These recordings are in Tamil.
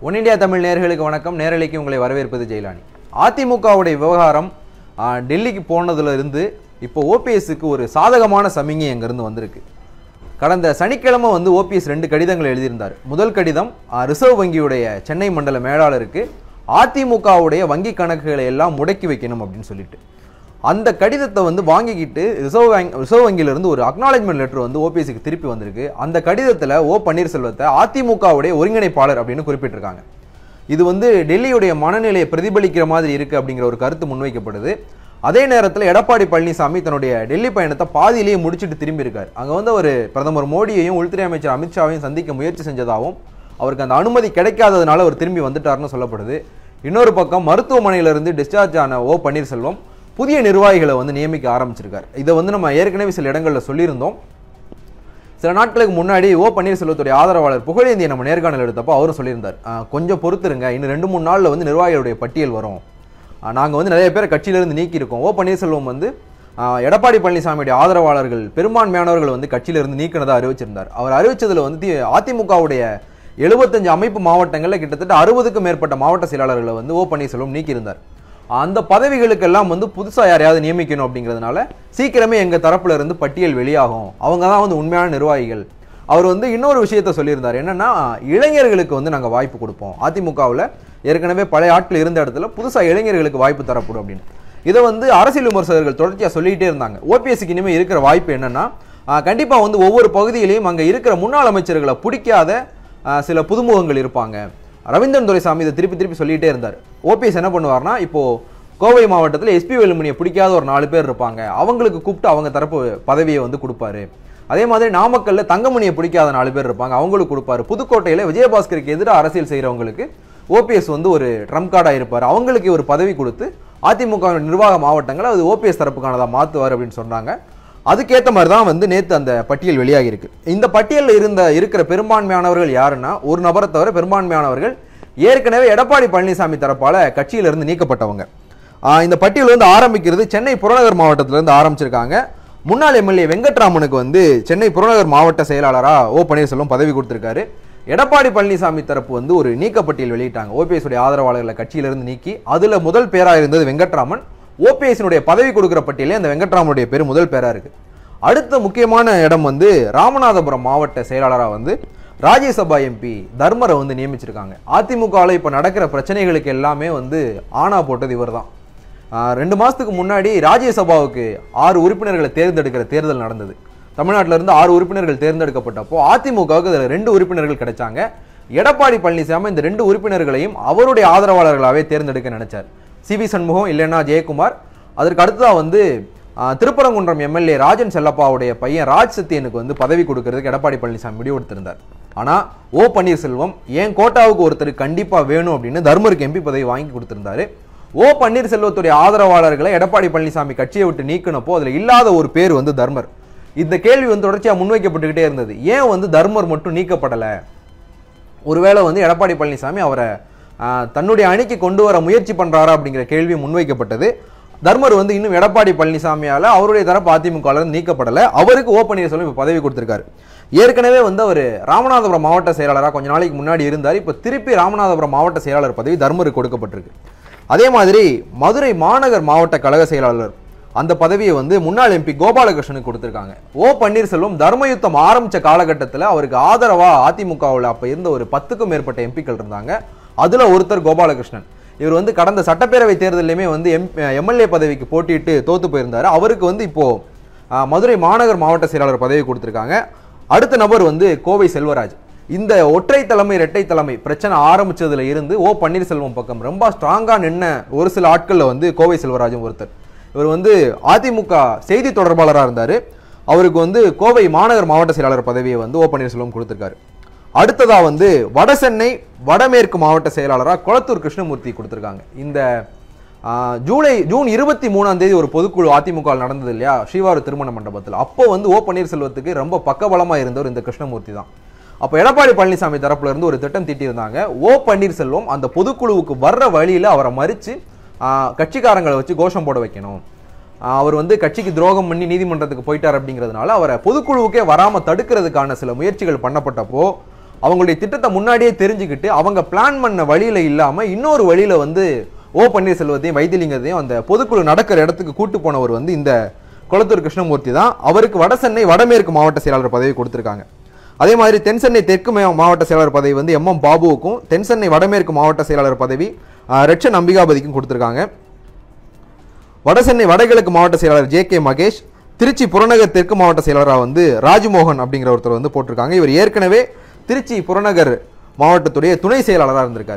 ஒன் இந்தியா தமிழ் நேர்களுக்கு வணக்கம் நேரலைக்கு உங்களை வரவேற்பது ஜெயலானி அதிமுகவுடைய விவகாரம் ஆ, டெல்லிக்கு போனதுல இருந்து இப்போ ஓபிஎஸ்க்கு ஒரு சாதகமான சமிங்கை அங்கிருந்து வந்திருக்கு கடந்த சனிக்கிழமை வந்து ஓபிஎஸ் ரெண்டு கடிதங்கள் எழுதியிருந்தார் முதல் கடிதம் ஆ, ரிசர்வ் வங்கியுடைய சென்னை மண்டல மேலாளருக்கு அதிமுகவுடைய வங்கி கணக்குகளை எல்லாம் முடக்கி வைக்கணும் அப்படின்னு சொல்லிட்டு அந்த கடிதத்தை வந்து வாங்கிக்கிட்டு ரிசர்வ் வங்கி ரிசர்வ் வங்கியிலிருந்து ஒரு அக்னாலஜ்மெண்ட் லெட்டர் வந்து ஓபிஎஸ்க்கு திருப்பி வந்திருக்கு அந்த கடிதத்தில் ஓ பன்னீர்செல்வத்தை அதிமுகவுடைய ஒருங்கிணைப்பாளர் அப்படின்னு குறிப்பிட்டிருக்காங்க இது வந்து டெல்லியுடைய மனநிலையை பிரதிபலிக்கிற மாதிரி இருக்கு அப்படிங்கிற ஒரு கருத்து முன்வைக்கப்படுது அதே நேரத்தில் எடப்பாடி பழனிசாமி தன்னுடைய டெல்லி பயணத்தை பாதியிலேயே முடிச்சுட்டு திரும்பி இருக்கார் அங்கே வந்து அவர் பிரதமர் மோடியையும் உள்துறை அமைச்சர் அமித்ஷாவையும் சந்திக்க முயற்சி செஞ்சதாகவும் அவருக்கு அந்த அனுமதி கிடைக்காததுனால அவர் திரும்பி வந்துட்டார்னு சொல்லப்படுது இன்னொரு பக்கம் மருத்துவமனையிலிருந்து டிஸ்சார்ஜ் ஆன ஓ பன்னீர்செல்வம் புதிய நிர்வாகிகளை வந்து நியமிக்க ஆரம்பிச்சிருக்கார் இதை வந்து நம்ம ஏற்கனவே சில இடங்களில் சொல்லியிருந்தோம் சில நாட்களுக்கு முன்னாடி ஓ பன்னீர்செல்வத்துடைய ஆதரவாளர் புகழேந்தியை நம்ம நேர்காணல் எடுத்தப்போ அவரும் சொல்லியிருந்தார் "ஆ, கொஞ்சம் பொறுத்துருங்க இன்னும் ரெண்டு மூணு நாளில் வந்து நிர்வாகிகளுடைய பட்டியல் வரும் நாங்கள் வந்து நிறைய பேரை கட்சியிலிருந்து நீக்கியிருக்கோம் ஓ பன்னீர்செல்வம் வந்து ஆ, எடப்பாடி பழனிசாமியுடைய ஆதரவாளர்கள் பெரும்பான்மையானவர்கள் வந்து கட்சியிலிருந்து நீக்கினதா அறிவிச்சிருந்தார் அவர் அறிவிச்சதுல வந்து தி- அதிமுகவுடைய எழுபத்தஞ்சு அமைப்பு மாவட்டங்களில் கிட்டத்தட்ட அறுபதுக்கும் மேற்பட்ட மாவட்ட செயலாளர்களை வந்து ஓ பன்னீர்செல்வம் நீக்கியிருந்தார் அந்த பதவிகளுக்கெல்லாம் வந்து புதுசாக யாரையாவது நியமிக்கணும் அப்படிங்கிறதுனால சீக்கிரமே எங்கள் தரப்புல இருந்து பட்டியல் வெளியாகும் அவங்க தான் வந்து உண்மையான நிர்வாகிகள் அவர் வந்து இன்னொரு விஷயத்த சொல்லியிருந்தார் என்னன்னா இளைஞர்களுக்கு வந்து நாங்கள் வாய்ப்பு கொடுப்போம் அதிமுகவில் ஏற்கனவே பழைய ஆட்கள் இருந்த இடத்துல புதுசாக இளைஞர்களுக்கு வாய்ப்பு தரப்படும் அப்படின்னு இதை வந்து அரசியல் விமர்சகர்கள் தொடர்ச்சியாக சொல்லிக்கிட்டே இருந்தாங்க ஓபிஎஸ்க்கு இனிமேல் இருக்கிற வாய்ப்பு என்னன்னா கண்டிப்பாக வந்து ஒவ்வொரு பகுதியிலையும் அங்கே இருக்கிற முன்னாள் அமைச்சர்களை பிடிக்காத ஆஹ், சில புதுமுகங்கள் இருப்பாங்க ரவீந்திரன் துரைசாமி இதை திருப்பி திருப்பி சொல்லிட்டே இருந்தார் ஓபிஎஸ் என்ன பண்ணுவார்னா இப்போ கோவை மாவட்டத்தில் எஸ்பி வேலுமணியை பிடிக்காத ஒரு நாலு பேர் இருப்பாங்க அவங்களுக்கு கூப்பிட்டு அவங்க தரப்பு பதவியை வந்து கொடுப்பாரு அதே மாதிரி நாமக்கல்ல தங்கமணியை பிடிக்காத நாலு பேர் இருப்பாங்க அவங்களுக்கு கொடுப்பாரு புதுக்கோட்டையில விஜயபாஸ்கருக்கு எதிராக அரசியல் செய்கிறவங்களுக்கு ஓபிஎஸ் வந்து ஒரு ட்ரம் கார்டாக இருப்பார் அவங்களுக்கு ஒரு பதவி கொடுத்து அதிமுக நிர்வாக மாவட்டங்களை அது ஓபிஎஸ் தரப்புக்கானதாக மாற்றுவார் அப்படின்னு சொன்னாங்க அதுக்கேற்ற மாதிரி தான் வந்து நேற்று அந்த பட்டியல் வெளியாகி இருக்கு இந்த பட்டியலில் இருந்த இருக்கிற பெரும்பான்மையானவர்கள் யாருன்னா ஒரு நபரை தவிர பெரும்பான்மையானவர்கள் ஏற்கனவே எடப்பாடி பழனிசாமி தரப்பால கட்சியிலிருந்து நீக்கப்பட்டவங்க ஆஹ் இந்த பட்டியல் வந்து ஆரம்பிக்கிறது சென்னை புறநகர் மாவட்டத்திலிருந்து ஆரம்பிச்சிருக்காங்க முன்னாள் எம்எல்ஏ வெங்கட்ராமனுக்கு வந்து சென்னை புறநகர் மாவட்ட செயலாளராக ஓ பன்னீர்செல்வம் பதவி கொடுத்திருக்காரு எடப்பாடி பழனிசாமி தரப்பு வந்து ஒரு நீக்கப்பட்டியல் வெளியிட்டாங்க ஓபிஎஸ் உடைய ஆதரவாளர்களை கட்சியிலிருந்து நீக்கி அதுல முதல் பேரா இருந்தது வெங்கட்ராமன் ஓபிஎஸ்னுடைய பதவி கொடுக்கிற பட்டியலே அந்த வெங்கட்ராமனுடைய பேர் முதல் பேரா இருக்கு அடுத்த முக்கியமான இடம் வந்து ராமநாதபுரம் மாவட்ட செயலாளராக வந்து ராஜ்யசபா எம்பி தர்மரை வந்து நியமிச்சிருக்காங்க அதிமுகவில் இப்போ நடக்கிற பிரச்சனைகளுக்கு எல்லாமே வந்து ஆனா போட்டது இவர்தான் ஆஹ் ரெண்டு மாசத்துக்கு முன்னாடி ராஜ்யசபாவுக்கு ஆறு உறுப்பினர்களை தேர்ந்தெடுக்கிற தேர்தல் நடந்தது தமிழ்நாட்டில இருந்து ஆறு உறுப்பினர்கள் தேர்ந்தெடுக்கப்பட்டப்போ அதிமுகவுக்கு இதுல ரெண்டு உறுப்பினர்கள் கிடைச்சாங்க எடப்பாடி பழனிசாமி இந்த ரெண்டு உறுப்பினர்களையும் அவருடைய ஆதரவாளர்களாகவே தேர்ந்தெடுக்க நினைச்சார் சி வி சண்முகம் இல்லைன்னா ஜெயக்குமார் அதற்கு அடுத்ததா வந்து ஆஹ், திருப்பரங்குன்றம் எம்எல்ஏ ராஜன் செல்லப்பாவுடைய பையன் ராஜ் சத்தியனுக்கு வந்து பதவி கொடுக்கறதுக்கு எடப்பாடி பழனிசாமி முடிவெடுத்திருந்தார் ஆனா ஓ பன்னீர்செல்வம் என் கோட்டாவுக்கு ஒருத்தர் கண்டிப்பா வேணும் அப்படின்னு தர்மருக்கு எம்பி பதவி வாங்கி கொடுத்திருந்தாரு ஓ பன்னீர்செல்வத்துடைய ஆதரவாளர்களை எடப்பாடி பழனிசாமி கட்சியை விட்டு நீக்கினப்போ அதுல இல்லாத ஒரு பேர் வந்து தர்மர் இந்த கேள்வி வந்து தொடர்ச்சியா முன்வைக்கப்பட்டுக்கிட்டே இருந்தது ஏன் வந்து தர்மர் மட்டும் நீக்கப்படலை ஒருவேளை வந்து எடப்பாடி பழனிசாமி அவரை ஆஹ், தன்னுடைய அணிக்கு கொண்டு வர முயற்சி பண்றாரா அப்படிங்கிற கேள்வி முன்வைக்கப்பட்டது தர்மர் வந்து இன்னும் எடப்பாடி பழனிசாமியால அவருடைய தரப்பு அதிமுக நீக்கப்படல அவருக்கு ஓ பன்னீர்செல்வம் இப்ப பதவி கொடுத்திருக்காரு ஏற்கனவே வந்து அவர் ராமநாதபுரம் மாவட்ட செயலாளராக கொஞ்ச நாளைக்கு முன்னாடி இருந்தார் இப்போ திருப்பி ராமநாதபுரம் மாவட்ட செயலாளர் பதவி தர்மருக்கு கொடுக்கப்பட்டிருக்கு அதே மாதிரி மதுரை மாநகர் மாவட்ட கழக செயலாளர் அந்த பதவியை வந்து முன்னாள் எம்பி கோபாலகிருஷ்ணனுக்கு கொடுத்திருக்காங்க ஓ பன்னீர்செல்வம் தர்மயுத்தம் ஆரம்பிச்ச காலகட்டத்தில் அவருக்கு ஆதரவா அதிமுகவில் அப்ப இருந்த ஒரு பத்துக்கும் மேற்பட்ட எம்பிக்கள் இருந்தாங்க அதுல ஒருத்தர் கோபாலகிருஷ்ணன் இவர் வந்து கடந்த சட்டப்பேரவை தேர்தலையுமே வந்து எம் எம்எல்ஏ பதவிக்கு போட்டியிட்டு தோத்து போயிருந்தாரு அவருக்கு வந்து இப்போ ஆ, மதுரை மாநகர் மாவட்ட செயலாளர் பதவி கொடுத்திருக்காங்க அடுத்த நபர் வந்து கோவை செல்வராஜ் இந்த ஒற்றை தலைமை இரட்டை தலைமை பிரச்சனை ஆரம்பிச்சதுல இருந்து ஓ பன்னீர்செல்வம் பக்கம் ரொம்ப ஸ்ட்ராங்கா நின்ன ஒரு சில ஆட்கள்ல வந்து கோவை செல்வராஜும் ஒருத்தர் இவர் வந்து அதிமுக செய்தி தொடர்பாளராக இருந்தார் அவருக்கு வந்து கோவை மாநகர் மாவட்ட செயலாளர் பதவியை வந்து ஓ பன்னீர்செல்வம் கொடுத்திருக்காரு அடுத்ததா வந்து வடசென்னை வடமேற்கு மாவட்ட செயலாளராக குளத்தூர் கிருஷ்ணமூர்த்தி கொடுத்திருக்காங்க இந்த ஆ, ஜூலை ஜூன் இருபத்தி மூணாம் தேதி ஒரு பொதுக்குழு அதிமுக வில் நடந்தது இல்லையா ஸ்ரீவாரு திருமண மண்டபத்தில் அப்போ வந்து ஓ பன்னீர்செல்வத்துக்கு ரொம்ப பக்கபலமா இருந்தவர் இந்த கிருஷ்ணமூர்த்தி தான் அப்போ எடப்பாடி பழனிசாமி தரப்புல இருந்து ஒரு திட்டம் தீட்டியிருந்தாங்க ஓ பன்னீர்செல்வம் அந்த பொதுக்குழுவுக்கு வர்ற வழியில அவரை மறிச்சு ஆ, கட்சிக்காரங்களை வச்சு கோஷம் போட வைக்கணும் ஆஹ் அவர் வந்து கட்சிக்கு துரோகம் பண்ணி நீதிமன்றத்துக்கு போயிட்டார் அப்படிங்கிறதுனால அவரை பொதுக்குழுவுக்கே வராம தடுக்கிறதுக்கான சில முயற்சிகள் பண்ணப்பட்டப்போ அவங்களுடைய திட்டத்தை முன்னாடியே தெரிஞ்சுக்கிட்டு அவங்க பிளான் பண்ண வழியில இல்லாம இன்னொரு வழியில வந்து ஓ பன்னீர்செல்வத்தையும் வைத்திலிங்கத்தையும் அந்த பொதுக்குழு நடக்கிற இடத்துக்கு கூட்டு போனவர் வந்து இந்த குளத்தூர் கிருஷ்ணமூர்த்தி தான் அவருக்கு வடசென்னை வடமேற்கு மாவட்ட செயலாளர் பதவி கொடுத்திருக்காங்க அதே மாதிரி தென்சென்னை தெற்கு மா- மாவட்ட செயலாளர் பதவி வந்து எம் எம் பாபுவுக்கும் தென்சென்னை வடமேற்கு மாவட்ட செயலாளர் பதவி ஆஹ், ரெட்சன் அம்பிகாபதிக்கும் கொடுத்திருக்காங்க வடசென்னை வடகிழக்கு மாவட்ட செயலாளர் ஜே கே மகேஷ் திருச்சி புறநகர் தெற்கு மாவட்ட செயலாளராக வந்து ராஜ்மோகன் அப்படிங்கிற ஒருத்தர் வந்து போட்டிருக்காங்க இவர் ஏற்கனவே திருச்சி புறநகர் மாவட்டத்துடைய துணை செயலாளராக இருந்திருக்காரு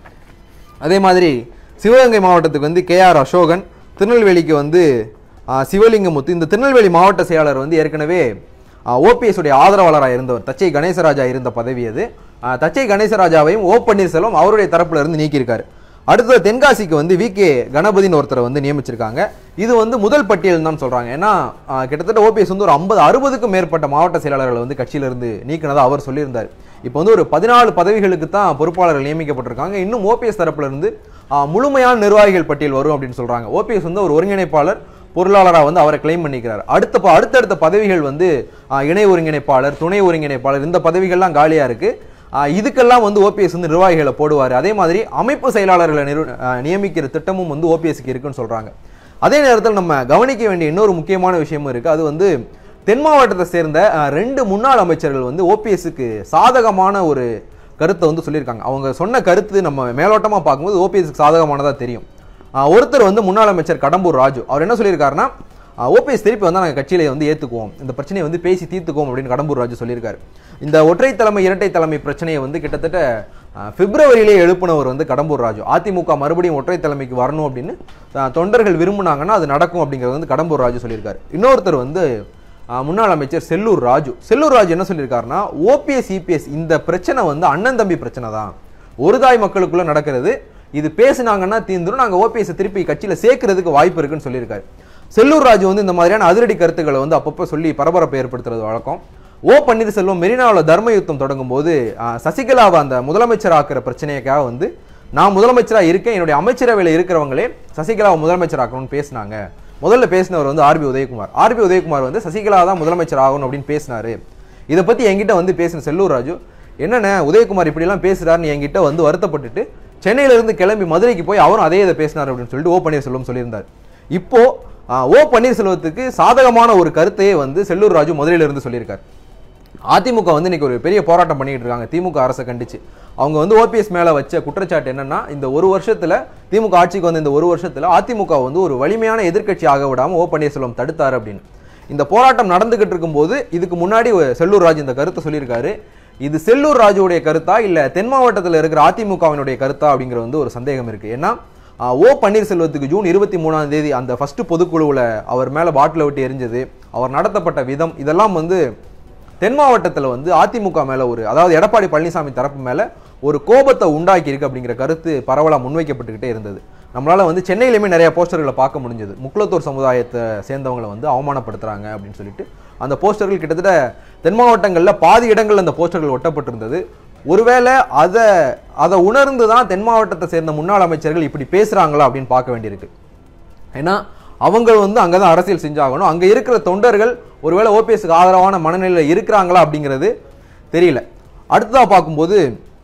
அதே மாதிரி சிவகங்கை மாவட்டத்துக்கு வந்து கே ஆர் அசோகன் திருநெல்வேலிக்கு வந்து ஆ, சிவலிங்கமுத்து இந்த திருநெல்வேலி மாவட்ட செயலாளர் வந்து ஏற்கனவே ஓபிஎஸ் உடைய ஆதரவாளராக இருந்தவர் தச்சை கணேசராஜா இருந்த பதவி அது ஆ, தச்சை கணேசராஜாவையும் ஓ பன்னீர்செல்வம் அவருடைய தரப்புல இருந்து நீக்கியிருக்காரு அடுத்தது தென்காசிக்கு வந்து வி கே கணபதினு ஒருத்தரை வந்து நியமிச்சிருக்காங்க இது வந்து முதல் பட்டியல் தான் சொல்றாங்க ஏன்னா ஆ, கிட்டத்தட்ட ஓபிஎஸ் வந்து ஒரு ஐம்பது அறுபதுக்கும் மேற்பட்ட மாவட்ட செயலாளர்களை வந்து கட்சியில இருந்து நீக்கினதா அவர் சொல்லியிருந்தார் இப்போ வந்து ஒரு பதினாலு பதவிகளுக்கு தான் பொறுப்பாளர்கள் நியமிக்கப்பட்டிருக்காங்க இன்னும் ஓபிஎஸ் தரப்புல இருந்து ஆ, முழுமையான நிர்வாகிகள் பட்டியல் வரும் அப்படின்னு சொல்றாங்க ஓபிஎஸ் வந்து ஒரு ஒருங்கிணைப்பாளர் பொருளாளராக வந்து அவரை கிளைம் பண்ணிக்கிறார் அடுத்த ப- அடுத்தடுத்த பதவிகள் வந்து ஆ, இணை ஒருங்கிணைப்பாளர் துணை ஒருங்கிணைப்பாளர் இந்த பதவிகள்லாம் காலியா இருக்கு ஆ, இதுக்கெல்லாம் வந்து ஓபிஎஸ் வந்து நிர்வாகிகளை போடுவார் அதே மாதிரி அமைப்பு செயலாளர்களை நிரு ஆ, நியமிக்கிற திட்டமும் வந்து ஓபிஎஸ்க்கு இருக்குன்னு சொல்றாங்க அதே நேரத்தில் நம்ம கவனிக்க வேண்டிய இன்னொரு முக்கியமான விஷயமும் இருக்கு அது வந்து தென் மாவட்டத்தை சேர்ந்த அஹ், ரெண்டு முன்னாள் அமைச்சர்கள் வந்து ஓபிஎஸ்க்கு சாதகமான ஒரு கருத்தை வந்து சொல்லியிருக்காங்க அவங்க சொன்ன கருத்து நம்ம மேலோட்டமா பார்க்கும்போது ஓபிஎஸ்க்கு சாதகமானதா தெரியும் அஹ், ஒருத்தர் வந்து முன்னாள் அமைச்சர் கடம்பூர் ராஜு அவர் என்ன சொல்லியிருக்காருன்னா ஓபிஎஸ் திருப்பி வந்தால் நாங்கள் கட்சியில வந்து ஏற்றுக்குவோம் இந்த பிரச்சனையை வந்து பேசி தீர்த்துக்குவோம் அப்படின்னு கடம்பூர் ராஜு சொல்லியிருக்காரு இந்த ஒற்றை தலைமை இரட்டை தலைமை பிரச்சனையை வந்து கிட்டத்தட்ட அஹ், பிப்ரவரியிலே எழுப்பினவர் வந்து கடம்பூர் ராஜு அதிமுக மறுபடியும் ஒற்றை தலைமைக்கு வரணும் அப்படின்னு அஹ், தொண்டர்கள் விரும்புனாங்கன்னா அது நடக்கும் அப்படிங்கிறது வந்து கடம்பூர் ராஜு சொல்லியிருக்காரு இன்னொருத்தர் வந்து அஹ், முன்னாள் அமைச்சர் செல்லூர் ராஜு செல்லூர் ராஜு என்ன சொல்லியிருக்காருன்னா ஓபிஎஸ் இபிஎஸ் இந்த பிரச்சனை வந்து அண்ணன் தம்பி பிரச்சனை தான் ஒரு தாய் மக்களுக்குள்ள நடக்கிறது இது பேசுனாங்கன்னா தீந்துரும் நாங்க ஓபிஎஸ் திருப்பி கட்சியில சேர்க்கறதுக்கு வாய்ப்பு இருக்குன்னு சொல்லியிருக்காரு செல்லூர் ராஜு வந்து இந்த மாதிரியான அதிரடி கருத்துக்களை வந்து அப்பப்போ சொல்லி பரபரப்பை ஏற்படுத்துறது வழக்கம் ஓ பன்னீர்செல்வம் மெரினாவில் தர்ம யுத்தம் தொடங்கும் போது அஹ், சசிகலாவை அந்த முதலமைச்சர் ஆக்குற பிரச்சனைக்காக வந்து நான் முதலமைச்சராக இருக்கேன் என்னுடைய அமைச்சரவையில் இருக்கிறவங்களே சசிகலாவை முதலமைச்சர் ஆக்கணும்னு பேசினாங்க முதல்ல பேசினவர் வந்து ஆர்பி உதயகுமார் ஆர்பி உதயகுமார் வந்து சசிகலா தான் முதலமைச்சர் ஆகணும் அப்படின்னு பேசினாரு இதை பத்தி என்கிட்ட வந்து பேசின செல்லூர் ராஜு என்னண்ணே உதயகுமார் இப்படிலாம் பேசுறாருன்னு என்கிட்ட வந்து வருத்தப்பட்டுட்டு சென்னையில இருந்து கிளம்பி மதுரைக்கு போய் அவரும் அதே இதை பேசினார் அப்படின்னு சொல்லிட்டு ஓ பன்னீர்செல்வம் சொல்லியிருந்தார் இப்போ ஆஹ், ஓ பன்னீர்செல்வத்துக்கு சாதகமான ஒரு கருத்தையே வந்து செல்லூர் ராஜு மதுரையில இருந்து சொல்லியிருக்காரு அதிமுக வந்து இன்னைக்கு ஒரு பெரிய போராட்டம் பண்ணிட்டு இருக்காங்க திமுக அரசை கண்டிச்சு அவங்க வந்து ஓபிஎஸ் மேல வச்ச குற்றச்சாட்டு என்னன்னா இந்த ஒரு வருஷத்துல திமுக ஆட்சிக்கு வந்த இந்த ஒரு வருஷத்துல அதிமுக வந்து ஒரு வலிமையான எதிர்க்கட்சி ஆக விடாம ஓ பன்னீர்செல்வம் தடுத்தாரு அப்படின்னு இந்த போராட்டம் நடந்துகிட்டு இருக்கும்போது இதுக்கு முன்னாடி ஒரு செல்லூர் ராஜ் இந்த கருத்தை சொல்லியிருக்காரு இது செல்லூர் ராஜுடைய கருத்தா இல்ல தென் மாவட்டத்தில் இருக்கிற அதிமுகவினுடைய கருத்தா அப்படிங்கிற வந்து ஒரு சந்தேகம் இருக்கு ஏன்னா ஆஹ், ஓ பன்னீர்செல்வத்துக்கு ஜூன் இருபத்தி மூணாம் தேதி அந்த ஃபர்ஸ்ட் பொதுக்குழுவுல அவர் மேல பாட்டில விட்டு எரிஞ்சது அவர் நடத்தப்பட்ட விதம் இதெல்லாம் வந்து தென் மாவட்டத்தில் வந்து அதிமுக மேல ஒரு அதாவது எடப்பாடி பழனிசாமி தரப்பு மேல ஒரு கோபத்தை உண்டாக்கி இருக்கு அப்படிங்கிற கருத்து பரவலா முன்வைக்கப்பட்டுக்கிட்டே இருந்தது நம்மளால வந்து சென்னையிலுமே நிறைய போஸ்டர்களை பார்க்க முடிஞ்சது முக்குளத்தூர் சமுதாயத்தை சேர்ந்தவங்களை வந்து அவமானப்படுத்துறாங்க அப்படின்னு சொல்லிட்டு அந்த போஸ்டர்கள் கிட்டத்தட்ட தென் மாவட்டங்களில் பாதி இடங்கள்ல அந்த போஸ்டர்கள் ஒட்டப்பட்டிருந்தது ஒருவேளை அதை அதை உணர்ந்து தான் தென் மாவட்டத்தை சேர்ந்த முன்னாள் அமைச்சர்கள் இப்படி பேசுறாங்களா அப்படின்னு பார்க்க வேண்டியிருக்கு ஏன்னா அவங்க வந்து அங்கே தான் அரசியல் செஞ்சாகணும் அங்கே இருக்கிற தொண்டர்கள் ஒருவேளை ஓபிஎஸ்க்கு ஆதரவான மனநிலையில் இருக்கிறாங்களா அப்படிங்கிறது தெரியல அடுத்ததாக பார்க்கும்போது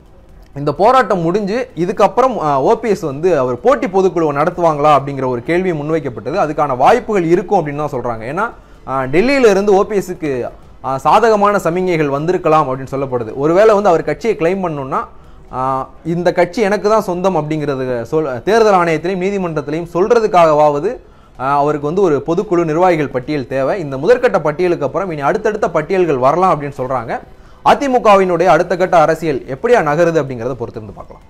இந்த போராட்டம் முடிஞ்சு இதுக்கப்புறம் ஓபிஎஸ் வந்து அவர் போட்டி பொதுக்குழுவை நடத்துவாங்களா அப்படிங்கிற ஒரு கேள்வி முன்வைக்கப்பட்டது அதுக்கான வாய்ப்புகள் இருக்கும் அப்படின்னு தான் சொல்றாங்க ஏன்னா அஹ், டெல்லியில இருந்து ஓபிஎஸ்க்கு சாதகமான சமிங்கைகள் வந்திருக்கலாம் அப்படின்னு சொல்லப்படுது ஒருவேளை வந்து அவர் கட்சியை கிளைம் பண்ணணும்னா ஆஹ் இந்த கட்சி எனக்கு தான் சொந்தம் அப்படிங்கிறது சொல் தேர்தல் ஆணையத்திலையும் நீதிமன்றத்திலையும் சொல்றதுக்காகவாவது ஆஹ் அவருக்கு வந்து ஒரு பொதுக்குழு நிர்வாகிகள் பட்டியல் தேவை இந்த முதற்கட்ட பட்டியலுக்கு அப்புறம் இனி அடுத்தடுத்த பட்டியல்கள் வரலாம் அப்படின்னு சொல்றாங்க அதிமுகவினுடைய அடுத்த கட்ட அரசியல் எப்படியா நகருது அப்படிங்கிறத பொறுத்திருந்து பார்க்கலாம்